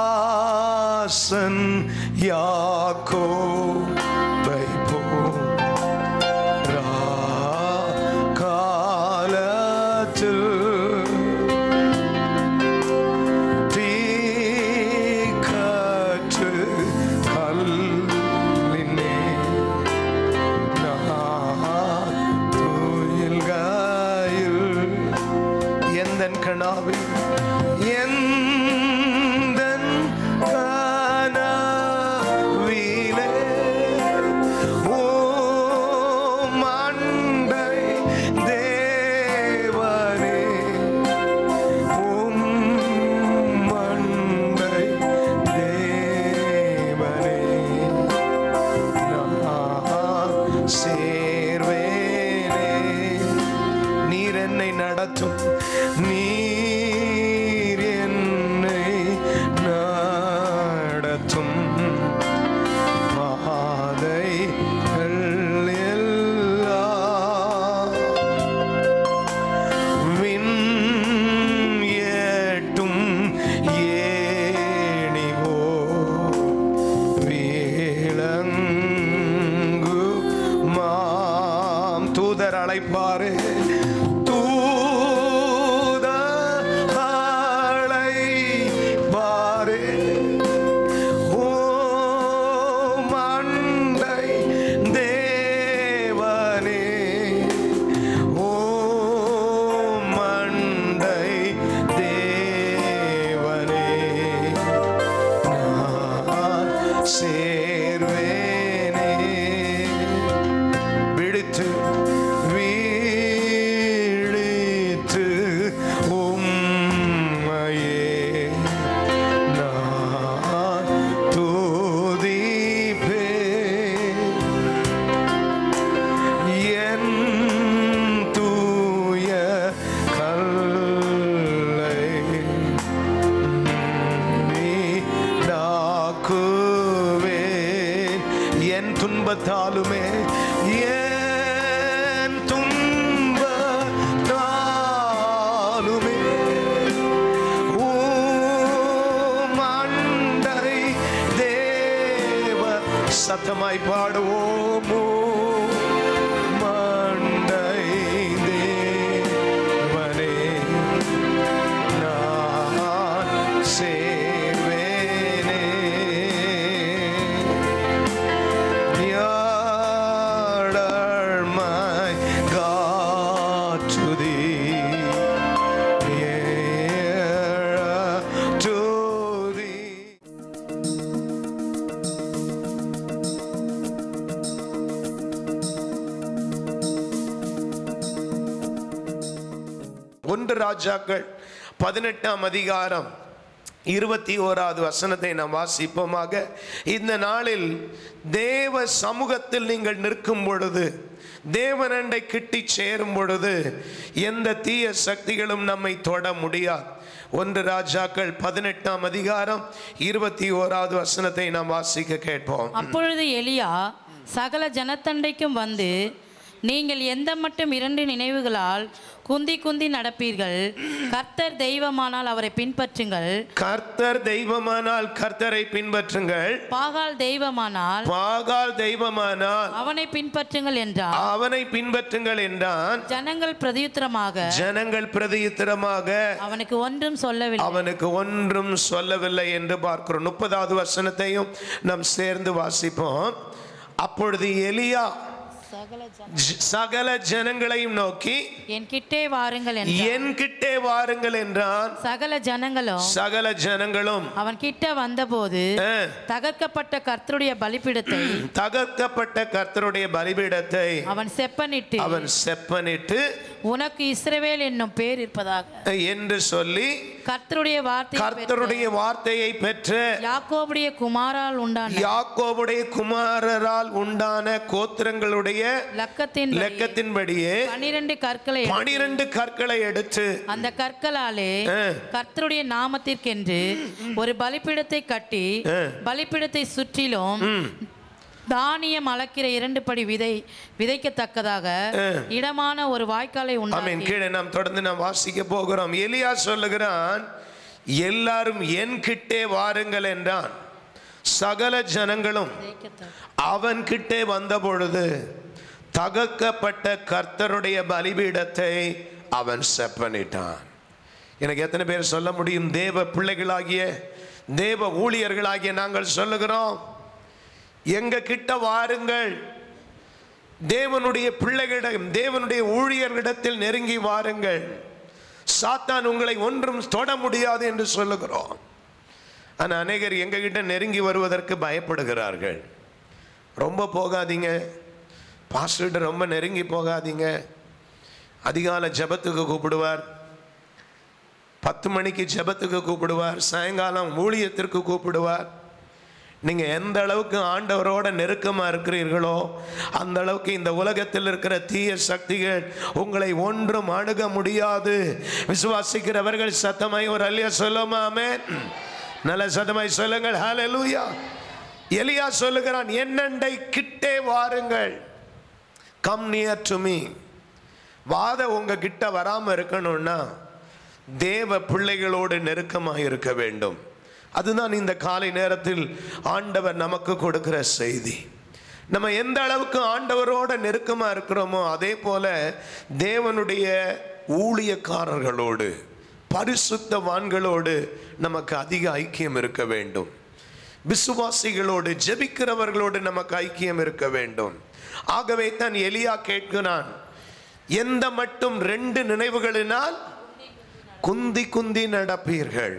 தாசன் யாக்கோபை போல் காலத்தில் தீக்கற்று கல்லினே நான் துயில்கையில் எந்தன் கனாவில் எந்தன் கனவிலே ஓம் அண்டை தேவனே ஓம் அண்டை தேவனே நான் சேர்வேனே நீர் என்னை நடத்தும் நீர் என்னை நடத்தும் பாதைகள் எல்லாம் விண் ஏட்டும் ஏணிவோ விளங்கு மாம் தூதர் அழைப்பாரு தூதர் அழைப்பாரு ஓம் அண்டை தேவனே ஓம் அண்டை தேவனே நான் சேர்வேனே விழித்து வீழித்து உம்மையே நான் துதிப்பேன் என் தூய கல்லை நீடாக்குவேன் என் துன்பத்தாலுமே என் துன்பத்தாலுமே ஓம் அண்டை தேவ சத்தமாய் பாடுவோம் ஓம் அண்டை தேவனே நான் சேர்வேனே Yardar my God to thee, nearer to thee. ஒன்று ராஜாக்கள் பதினெட்டாம் அதிகாரம் இருபத்தி ஓராவது வசனத்தை நாம் வாசிப்போமாக இந்த நாளில் தேவ சமூகத்தில் நீங்கள் நிற்கும் பொழுது தேவனண்டை கிட்டி சேரும் பொழுது எந்த தீய சக்திகளும் நம்மை தொட முடியாது ஒன்று ராஜாக்கள் பதினெட்டாம் அதிகாரம் இருபத்தி ஓராவது வசனத்தை நாம் வாசிக்க கேட்போம் அப்பொழுது எலியா சகல ஜனத்தண்டைக்கும் வந்து நீங்கள் எந்த மட்டும் இரண்டு நினைவுகளால் குந்தி குந்தி நடப்பீர்கள் கர்த்தர் தெய்வமானால் அவரை பின்பற்றுங்கள் கர்த்தர் தெய்வமானால் கர்த்தரை பின்பற்றுங்கள் பாகால் தெய்வமானால் பாகால் தெய்வமானால் அவனை பின்பற்றுங்கள் என்றார் அவனை பின்பற்றுங்கள் என்றான் ஜனங்கள் பிரதியுத்தரமாக ஜனங்கள் பிரதியுத்தரமாக அவனுக்கு ஒன்றும் சொல்லவில்லை அவனுக்கு ஒன்றும் சொல்லவில்லை என்று பார்க்கிறோம் முப்பதாவது வசனத்தையும் நாம் சேர்ந்து வாசிப்போம் அப்பொழுது எலியா சகல ஜன- ஜ- சகல ஜனங்களையும் நோக்கி என் கிட்டே வாருங்கள் என்றார் என் கிட்டே வாருங்கள் என்றான் சகல ஜனங்களும் சகல ஜனங்களும் அவன் கிட்ட வந்தபோது ஆ, தகர்க்கப்பட்ட கர்த்தருடைய பலிபீடத்தை தகர்க்கப்பட்ட கர்த்தருடைய பலிபீடத்தை அவன் செப்பனிட்டு அவன் செப்பனிட்டு உனக்கு இஸ்ரவேல் என்னும் பேர் இருப்பதாக என்று சொல்லி கர்த்தருடைய வார்த்தை கர்த்தருடைய வார்த்தையை பெற்ற யாக்கோபுடைய குமாரால் உண்டான யாக்கோபுடைய குமாரரால் உண்டான கோத்திரங்களுடைய லக்கத்தின் லெக்கத்தின்படியே பனிரெண்டு கற்களை பனிரெண்டு கற்களை எடுத்து அந்த கற்களாலே ஆ. கர்த்தருடைய நாமத்திற்கென்று ஒரு பலிபீடத்தை கட்டி ஆ. பலிபீடத்தை சுற்றிலும் தானியம் அளக்கிற இரண்டு படி விதை விதைக்கத்தக்கதாக இடமான ஒரு வாய்க்காலை ஆமென் உண்டாக்கி கீழே நாம் தொடர்ந்து நாம் வாசிக்க போகிறோம் எலியா சொல்லுகிறான் எல்லாரும் என் கிட்டே வாருங்கள் என்றான் சகல ஜனங்களும் அவன் கிட்டே வந்த பொழுது தகக்கப்பட்ட கர்த்தருடைய பலிபீடத்தை அவன் செப்பனிட்டான் எனக்கு எத்தனை பேர் சொல்ல முடியும் தேவ பிள்ளைகளாகிய தேவ ஊழியர்களாகிய நாங்கள் சொல்லுகிறோம் எங்க கிட்ட வாருங்கள் தேவனுடைய பிள்ளைகளிடம் தேவனுடைய ஊழியர்களிடத்தில் நெருங்கி வாருங்கள் சாத்தான் உங்களை ஒன்றும் தொட முடியாது என்று சொல்லுகிறோம் ஆனால் அநேகர் எங்ககிட்ட நெருங்கி வருவதற்கு பயப்படுகிறார்கள் ரொம்ப போகாதீங்க பாஸ்டர்கிட்ட ரொம்ப நெருங்கி போகாதீங்க அதிகாலை ஜெபத்துக்கு கூப்பிடுவார் பத்து மணிக்கு ஜெபத்துக்கு கூப்பிடுவார் சாயங்காலம் ஊழியத்திற்கு கூப்பிடுவார் நீங்கள் எந்த அளவுக்கு ஆண்டவரோட நெருக்கமாக இருக்கிறீர்களோ அந்த அளவுக்கு இந்த உலகத்தில் இருக்கிற தீய சக்திகள் உங்களை ஒன்றும் அணுக முடியாது விசுவாசிக்கிறவர்கள் சத்தமாய் ஒரு அல்லியா சொல்லுமாமே நல்ல சத்தமாய் சொல்லுங்கள் ஹalleluya எலியா சொல்லுகிறான் என்னண்டை கிட்டே வாருங்கள் கம் நியர் டு மீ வாத உங்க கிட்ட வராம இருக்கணும்னா தேவ பிள்ளைகளோடு நெருக்கமாக இருக்க வேண்டும் அதுதான் இந்த காலை நேரத்தில் ஆண்டவர் நமக்கு கொடுக்கிற செய்தி நம்ம எந்த அளவுக்கு ஆண்டவரோட நெருக்கமாக இருக்கிறோமோ அதே போல தேவனுடைய ஊழியக்காரர்களோடு பரிசுத்தவான்களோடு நமக்கு அதிக ஐக்கியம் இருக்க வேண்டும் விசுவாசிகளோடு ஜெபிக்கிறவர்களோடு நமக்கு ஐக்கியம் இருக்க வேண்டும் ஆகவே தான் எலியா கேட்கிறான் எந்த மட்டும் ரெண்டு நினைவுகளினால் குந்தி குந்தி நடப்பீர்கள்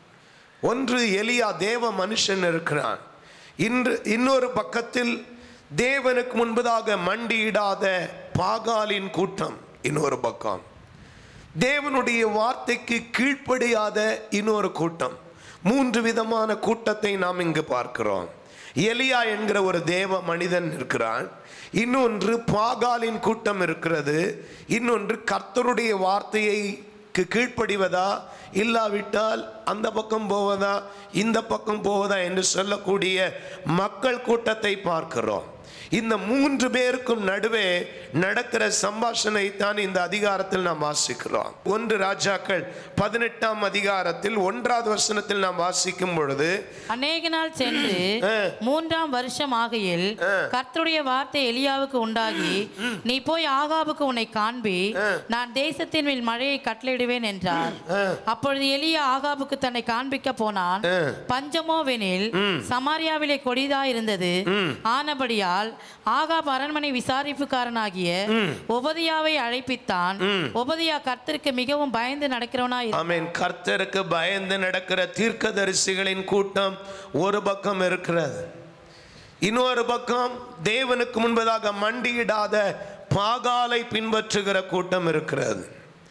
ஒன்று எலியா தேவ மனுஷன் இருக்கிறான் இன்று இன்னொரு பக்கத்தில் தேவனுக்கு முன்பதாக மண்டியிடாத பாகாலின் கூட்டம் இன்னொரு பக்கம் தேவனுடைய வார்த்தைக்கு கீழ்ப்படியாத இன்னொரு கூட்டம் மூன்று விதமான கூட்டத்தை நாம் இங்கு பார்க்கிறோம் எலியா என்கிற ஒரு தேவ மனிதன் இருக்கிறான் இன்னொன்று பாகாலின் கூட்டம் இருக்கிறது இன்னொன்று கர்த்தருடைய வார்த்தையைக்கு கீழ்ப்படிவதா இல்லாவிட்டால் அந்த பக்கம் போவதா இந்த பக்கம் போவதா என்று சொல்லக்கூடிய மக்கள் கூட்டத்தை பார்க்கிறோம் இந்த மூன்று பேருக்கும் நடுவே நடக்கிற சம்பாஷணை தான் இந்த அதிகாரத்தில் நாம் வாசிக்கிறோம் ஒன்று ராஜாக்கள் பதினெட்டாம் அதிகாரத்தில் ஒன்றாவது வசனத்தில் நாம் வாசிக்கும் பொழுது அநேக நாள் சென்று ஆ. மூன்றாம் வருஷம் ஆகையில் கர்த்தருடைய வார்த்தை எலியாவுக்கு உண்டாகி நீ போய் ஆகாபுக்கு உன்னை காண்பி நான் தேசத்தின் மேல் மழையை கட்டளையிடுவேன் என்றார் அப்பொழுது எலியா ஆகாபுக்கு தன்னை காண்பிக்க போனான் பஞ்சமோவெனில் சமாரியாவிலே கொடிதா இருந்தது ஆனபடியால் ஆகாப் அரண்மனை விசாரிப்புக்காரனாகிய ஒபதியாவை அழைப்பித்தான் ஒபதியா கர்த்தருக்கு மிகவும் பயந்து நடக்கிறவனாய் இருந்தான். ஆமென் கர்த்தருக்கு பயந்து நடக்கிற தீர்க்கதரிசிகளின் கூட்டம் ஒரு பக்கம் இருக்கிறது இன்னொரு பக்கம் தேவனுக்கு முன்பதாக மண்டியிடாத பாகாலை பின்பற்றுகிற கூட்டம் இருக்கிறது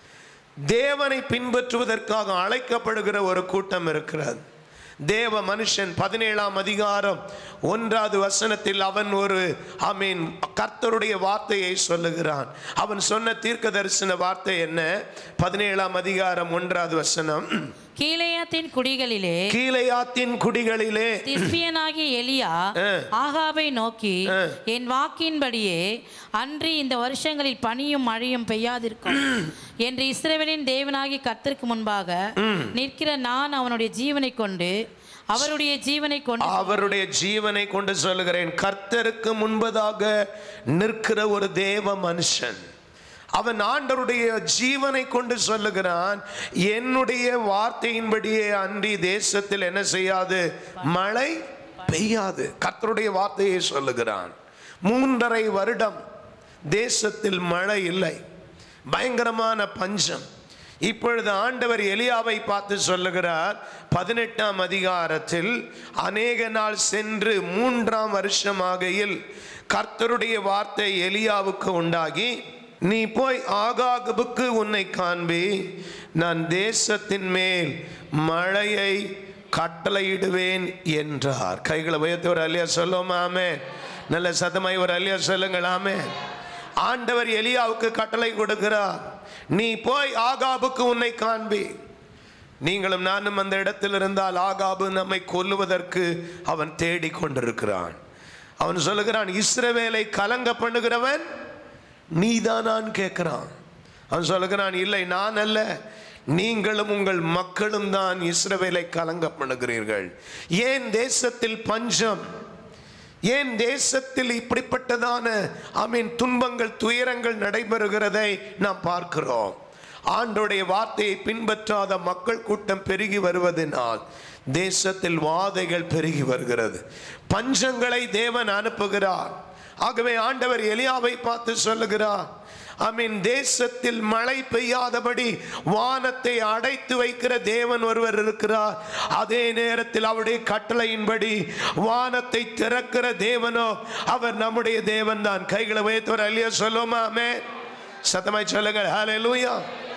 தேவனை பின்பற்றுவதற்காக அழைக்கப்படுகிற ஒரு கூட்டம் இருக்கிறது தேவ மனுஷன் பதினேழாம் அதிகாரம் ஒன்றாவது வசனத்தில் அவன் ஒரு அமீன் கர்த்தருடைய வார்த்தையை சொல்லுகிறான் அவன் சொன்ன தீர்க்க தரிசன வார்த்தை என்ன பதினேழாம் அதிகாரம் ஒன்றாவது வசனம் கீலேயாத்தின் குடிகளிலே கீழையாத்தின் குடிகளிலே திஸ்பியனாகிய எலியா ஆ. ஆகாபை நோக்கி ஆ. என் வாக்கின்படியே அன்றி இந்த வருஷங்களில் பனியும் மழையும் பெய்யாதிருக்கும் என்று இஸ்ரவேலின் தேவனாகிய கர்த்தருக்கு முன்பாக நிற்கிற நான் அவனுடைய ஜீவனை கொண்டு அவருடைய ஜீவனை கொண்டு அவருடைய ஜீவனை கொண்டு சொல்லுகிறேன் கர்த்தருக்கு முன்பதாக நிற்கிற ஒரு தேவ மனுஷன் அவன் ஆண்டவருடைய ஜீவனை கொண்டு சொல்லுகிறான் என்னுடைய வார்த்தையின்படியே அன்றி தேசத்தில் என்ன செய்யாது மழை பெய்யாது கர்த்தருடைய வார்த்தையை சொல்லுகிறான் மூன்றரை வருடம் தேசத்தில் மழை இல்லை பயங்கரமான பஞ்சம் இப்பொழுது ஆண்டவர் எலியாவை பார்த்து சொல்லுகிறார் பதினெட்டாம் அதிகாரத்தில் அநேக நாள் சென்று மூன்றாம் வருஷமாகையில் கர்த்தருடைய வார்த்தை எலியாவுக்கு உண்டாகி நீ போய் ஆகாகுவுக்கு உன்னை காண்பி நான் தேசத்தின் மேல் மழையை கட்டளையிடுவேன் என்றார் கைகளை உயர்த்தி ஒரு அல்லையா சொல்லுவோமாமே நல்ல சத்தமாய் ஒரு அல்லையா சொல்லுங்களாமே ஆண்டவர் எலியாவுக்கு கட்டளை கொடுக்கிறார் நீ போய் ஆகாபுக்கு உன்னை காண்பி நீங்களும் நானும் அந்த இடத்தில் இருந்தால் ஆகாபு நம்மை கொல்லுவதற்கு அவன் தேடிக் கொண்டிருக்கிறான் அவன் சொல்லுகிறான் இஸ்ரவேலை கலங்க பண்ணுகிறவன் நீதான் நான் கேட்கிறான் அவன் சொல்லுகிறான் இல்லை நான் அல்ல நீங்களும் உங்கள் மக்களும் தான் இஸ்ரவேலை கலங்க பண்ணுகிறீர்கள் ஏன் தேசத்தில் பஞ்சம் ஏன் தேசத்தில் இப்படிப்பட்டதான ஆமீன் துன்பங்கள் துயரங்கள் நடைபெறுகிறதை நாம் பார்க்கிறோம் ஆண்டோடைய வார்த்தையை பின்பற்றாத மக்கள் கூட்டம் பெருகி வருவதனால் தேசத்தில் வாதைகள் பெருகி வருகிறது பஞ்சங்களை தேவன் அனுப்புகிறார் ஆகவே ஆண்டவர் எலியாவை பார்த்து சொல்லுகிறார் ஐ மீன் தேசத்தில் மழை பெய்யாதபடி வானத்தை அடைத்து வைக்கிற தேவன் ஒருவர் இருக்கிறார் அதே நேரத்தில் அவருடைய கட்டளையின்படி வானத்தை திறக்கிற தேவனோ அவர் நம்முடைய தேவன் தான் கைகளை வைத்தவர் அல்லையா சொல்லுமாமே சத்தமாய் சொல்லுங்கள் ஹalleluya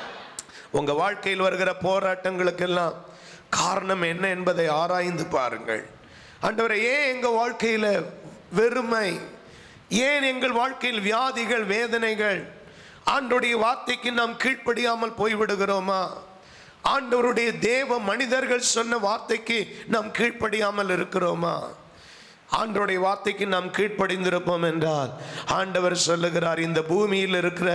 உங்க வாழ்க்கையில் வருகிற போராட்டங்களுக்கெல்லாம் காரணம் என்ன என்பதை ஆராய்ந்து பாருங்கள் ஆண்டவரை ஏன் எங்க வாழ்க்கையில வெறுமை ஏன் எங்கள் வாழ்க்கையில் வியாதிகள் வேதனைகள் ஆண்டோடைய வார்த்தைக்கு நாம் கீழ்ப்படியாமல் போய்விடுகிறோமா ஆண்டவருடைய தேவ மனிதர்கள் சொன்ன வார்த்தைக்கு நாம் கீழ்ப்படியாமல் இருக்கிறோமா ஆண்டவருடைய வார்த்தைக்கு நாம் கீழ்ப்படிந்திருப்போம் என்றால் ஆண்டவர் சொல்லுகிறார் இந்த பூமியில் இருக்கிற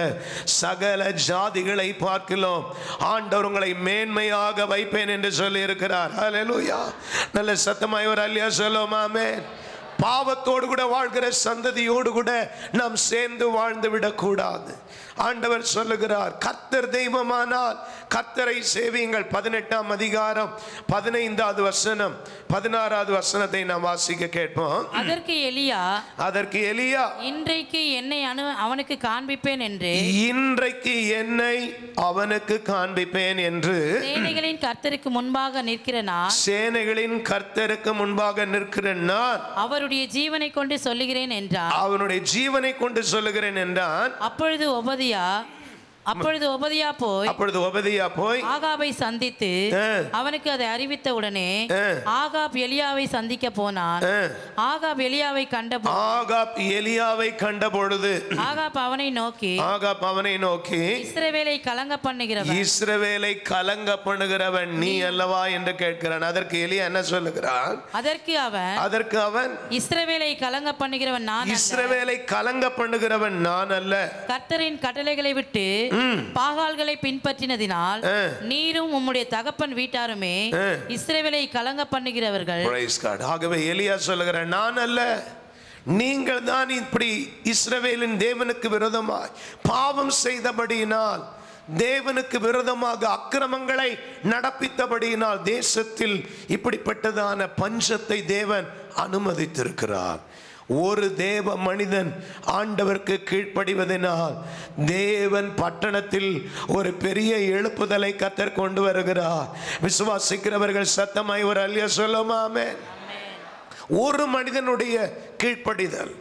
சகல ஜாதிகளை பார்க்கலாம் ஆண்டவர் உங்களை மேன்மையாக வைப்பேன் என்று சொல்லி இருக்கிறார் ஹalleluya நல்ல சத்தமாய் ஒரு அல்லையா சொல்லுமாமே பாவத்தோடு கூட வாழ்கிற சந்ததியோடு கூட நாம் சேர்ந்து வாழ்ந்து விடக்கூடாது ஆண்டவர் சொல்லுகிறார் கர்த்தர் தெய்வமானால் கர்த்தரை சேவியுங்கள் பதினெட்டாம் அதிகாரம் பதினைந்தாவது வசனம் பதினாறாவது வசனத்தை நாம் வாசிக்க கேட்போம் அதற்கு எலியா அதற்கு எலியா இன்றைக்கு என்னை அனு அவனுக்கு காண்பிப்பேன் என்று இன்றைக்கு என்னை அவனுக்கு காண்பிப்பேன் என்று சேனைகளின் கர்த்தருக்கு முன்பாக நிற்கிற நான் சேனைகளின் கர்த்தருக்கு முன்பாக நிற்கிற நான் அவருடைய ஜீவனை கொண்டு சொல்லுகிறேன் என்றார் அவனுடைய ஜீவனை கொண்டு சொல்லுகிறேன் என்றான் அப்பொழுது ஒபதியா அப்பொழுது ஒபதியா போய் அப்பொழுது உபதியா போய் ஆகாபை சந்தித்து ஆ. அவனுக்கு அதை அறிவித்த உடனே ஆ. ஆகாப் எலியாவை சந்திக்க போனான் ஆ. ஆகாப் எலியாவை கண்டபோ ஆகாப் எலியாவை கண்ட பொழுது ஆகாப் அவனை நோக்கி ஆகாப் அவனை நோக்கி இஸ்ரவேலை கலங்க பண்ணுகிறவன் இஸ்ரவேலை கலங்க பண்ணுகிறவன் நீ அல்லவா என்று கேட்கிறான் அதற்கு எலியா என்ன சொல்லுகிறான் அதற்கு அவன் அதற்கு அவன் இஸ்ரவேலை கலங்க பண்ணுகிறவன் நான் அல்ல. இஸ்ரவேலை கலங்க பண்ணுகிறவன் நான் அல்ல கர்த்தரின் கட்டளைகளை விட்டு பாகால்களை பின்பற்றினதினால் ஆ. நீரும் உம்முடைய தகப்பன் வீட்டாருமே ஆ. இஸ்ரவேலை கலங்க பண்ணுகிறவர்கள் Praise God. ஆகவே எலியா சொல்லுகிறான் நான் அல்ல நீங்கள் தான் இப்படி இஸ்ரவேலின் தேவனுக்கு விரோதமாய் பாவம் செய்தபடியினால் தேவனுக்கு விரோதமாக அக்கிரமங்களை நடப்பித்தபடியினால் தேசத்தில் இப்படிப்பட்டதான பஞ்சத்தை தேவன் அனுமதித்திருக்கிறார் ஒரு தேவ மனிதன் ஆண்டவருக்கு கீழ்ப்படிவதனால் தேவன் பட்டணத்தில் ஒரு பெரிய எழுப்புதலை கத்தர் கொண்டு வருகிறார் விசுவாசிக்கிறவர்கள் சத்தமாய் ஒரு அல்லிய சொல்லுமாமே ஒரு மனிதனுடைய கீழ்ப்படிதல்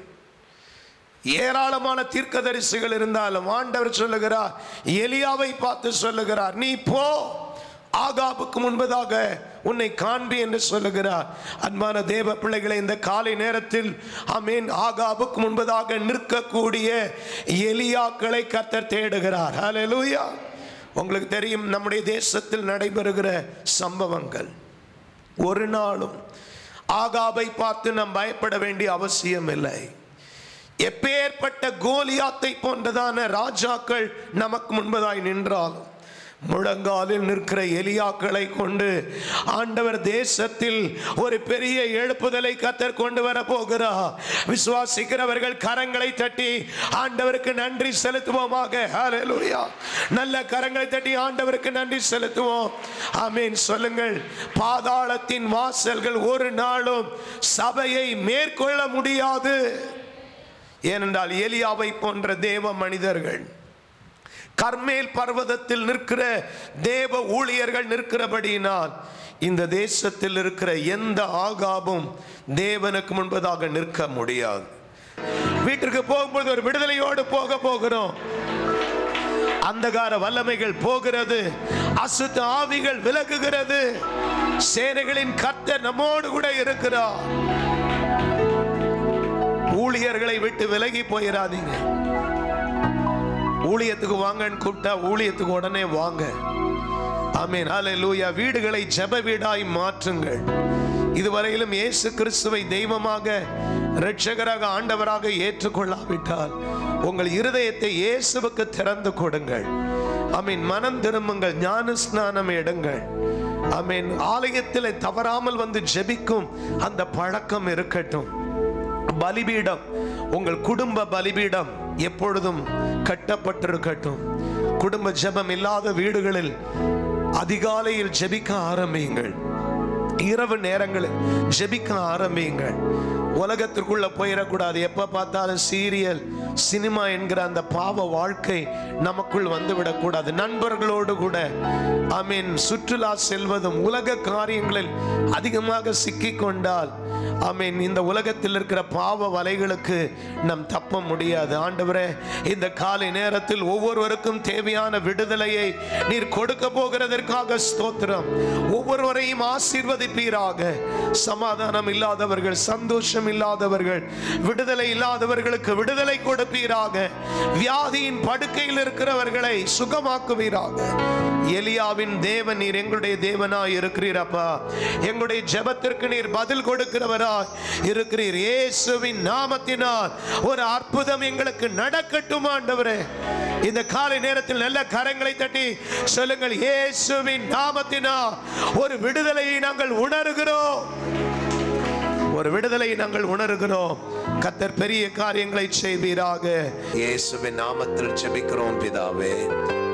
ஏராளமான தீர்க்கதரிசிகள் இருந்தாலும் ஆண்டவர் சொல்லுகிறார் எலியாவை பார்த்து சொல்லுகிறார் நீ போ ஆகாபுக்கு முன்பதாக உன்னை காண்பி என்று சொல்லுகிறார் அன்பான தேவ பிள்ளைகளை இந்த காலை நேரத்தில் அமீன் ஆகாபுக்கு முன்பதாக நிற்கக்கூடிய எலியாக்களை கத்தர் தேடுகிறார் ஹalleluya உங்களுக்கு தெரியும் நம்முடைய தேசத்தில் நடைபெறுகிற சம்பவங்கள் ஒரு நாளும் ஆகாபை பார்த்து நாம் பயப்பட வேண்டிய அவசியம் இல்லை எப்பேற்பட்ட கோலியாத்தை போன்றதான ராஜாக்கள் நமக்கு முன்பதாய் நின்றாலும் முழங்காலில் நிற்கிற எலியாக்களை கொண்டு ஆண்டவர் தேசத்தில் ஒரு பெரிய எழுப்புதலை கத்தர் கொண்டு வர போகிறார் விசுவாசிக்கிறவர்கள் கரங்களை தட்டி ஆண்டவருக்கு நன்றி செலுத்துவோமாக ஹalleluya நல்ல கரங்களை தட்டி ஆண்டவருக்கு நன்றி செலுத்துவோம் ஆமீன் சொல்லுங்கள் பாதாளத்தின் வாசல்கள் ஒரு நாளும் சபையை மேற்கொள்ள முடியாது ஏனென்றால் எலியாவை போன்ற தேவ மனிதர்கள் கர்மேல் பர்வதத்தில் நிற்கிற தேவ ஊழியர்கள் நிற்கிறபடியினால் இந்த தேசத்தில் இருக்கிற எந்த ஆகாபும் தேவனுக்கு முன்பதாக நிற்க முடியாது வீட்டிற்கு போகும்போது ஒரு விடுதலையோடு போக போகிறோம் அந்தகார வல்லமைகள் போகிறது அசுத்த ஆவிகள் விலகுகிறது சேனைகளின் கர்த்தர் நம்மோடு கூட இருக்கிறார் ஊழியர்களை விட்டு விலகி போயிடாதீங்க ஊழியத்துக்கு வாங்கன்னு கூப்பிட்டா ஊழியத்துக்கு உடனே வாங்க ஆமீன் ஹalleluya வீடுகளை ஜெப வீடாய் மாற்றுங்கள் இதுவரையிலும் இயேசு கிறிஸ்துவை தெய்வமாக இரட்சகராக ஆண்டவராக ஏற்றுக்கொள்ளாவிட்டால் உங்கள் இருதயத்தை இயேசுவுக்கு திறந்து கொடுங்கள் அமீன் மனம் திரும்புங்கள் ஞான ஸ்நானம் எடுங்கள் அமீன் ஆலயத்தில் தவறாமல் வந்து ஜெபிக்கும் அந்த பழக்கம் இருக்கட்டும் பலிபீடம் உங்கள் குடும்ப பலிபீடம் எப்பொழுதும் கட்டப்பட்டிருக்கட்டும் குடும்ப ஜெபம் இல்லாத வீடுகளில் அதிகாலையில் ஜெபிக்க ஆரம்பியுங்கள் இரவு நேரங்களில் ஜெபிக்க ஆரம்பியுங்கள் உலகத்திற்குள்ள போயிடக்கூடாது எப்ப பார்த்தாலும் சீரியல் சினிமா என்கிற அந்த பாவ வாழ்க்கை நமக்குள் வந்து விடக்கூடாது நண்பர்களோடு கூட ஐ மீன் சுற்றுலா செல்வதும் உலக காரியங்களில் அதிகமாக சிக்கிக் கொண்டால் ஐ மீன் இந்த உலகத்தில் இருக்கிற பாவ வலைகளுக்கு நம் தப்ப முடியாது ஆண்டவரே இந்த காலை நேரத்தில் ஒவ்வொருவருக்கும் தேவையான விடுதலையை நீர் கொடுக்க போகிறதற்காக ஸ்தோத்திரம் ஒவ்வொருவரையும் ஆசீர்வதிப்பீராக சமாதானம் இல்லாதவர்கள் சந்தோஷம் இல்லாதவர்கள் விடுதலை இல்லாதவர்களுக்கு விடுதலை கொடுப்பீராக வியாதியின் படுக்கையில் இருக்கிறவர்களை சுகமாக்குவீராக எலியாவின் தேவன் நீர் எங்களுடைய தேவனாய் இருக்கிறீரப்பா எங்களுடைய ஜெபத்திற்கு நீர் பதில் கொடுக்கிறவராய் இருக்கிறீர் இயேசுவின் நாமத்தினால் ஒரு அற்புதம் எங்களுக்கு நடக்கட்டும் ஆண்டவரே இந்த காலை நேரத்தில் நல்ல கரங்களை தட்டி சொல்லுங்கள் இயேசுவின் நாமத்தினால் ஒரு விடுதலையை நாங்கள் உணர்கிறோம் ஒரு விடுதலை நாங்கள் உணர்கிறோம் கத்தர் பெரிய காரியங்களை செய்வீராக இயேசுவின் நாமத்தில் ஜெபிக்கிறோம் பிதாவே